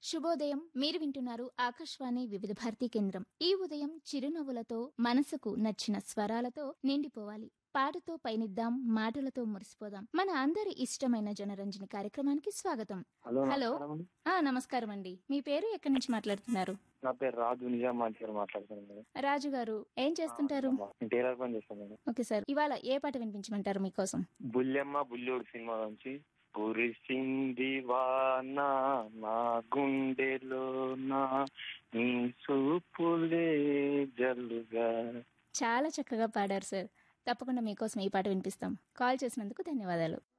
శుభోదయం మీరు వింటున్నారు ఆకాశవాణి వివిధ భారతీ కేంద్రం ఈ ఉదయం చిరునవ్వులతో మనసుకు నచ్చిన స్వరాలతో నిండిపోవాలి పాటతో పయనిద్దాం మాటలతో మురిసిపోదాం మన అందరి ఇష్టమైన జనరంజని కార్యక్రమానికి స్వాగతం హలో హలో. నమస్కారం అండి. ఆ నమస్కారం అండి మీ పేరు ఎక్కడి నుంచి మాట్లాడుతున్నారు నా పేరు రాజు నిజామాబాద్ గారు మాట్లాడుతున్నాను మేడం రాజు గారు ఏం చేస్తుంటారు నేను టైలర్ పని చేస్తాను మేడం ఓకే సార్ ఇవాళ ఏ పాట వినిపించమంటారు మీకోసం బుల్లెమ్మ బుల్లోడు సినిమా నుంచి కురిసింది వాన నా గుండెలో నా నీ చూపులే జల్లుగా చాలా చక్కగా పాడారు సార్ తప్పకుండా మీకోసం ఈ పాట వినిపిస్తాం కాల్ చేసినందుకు ధన్యవాదాలు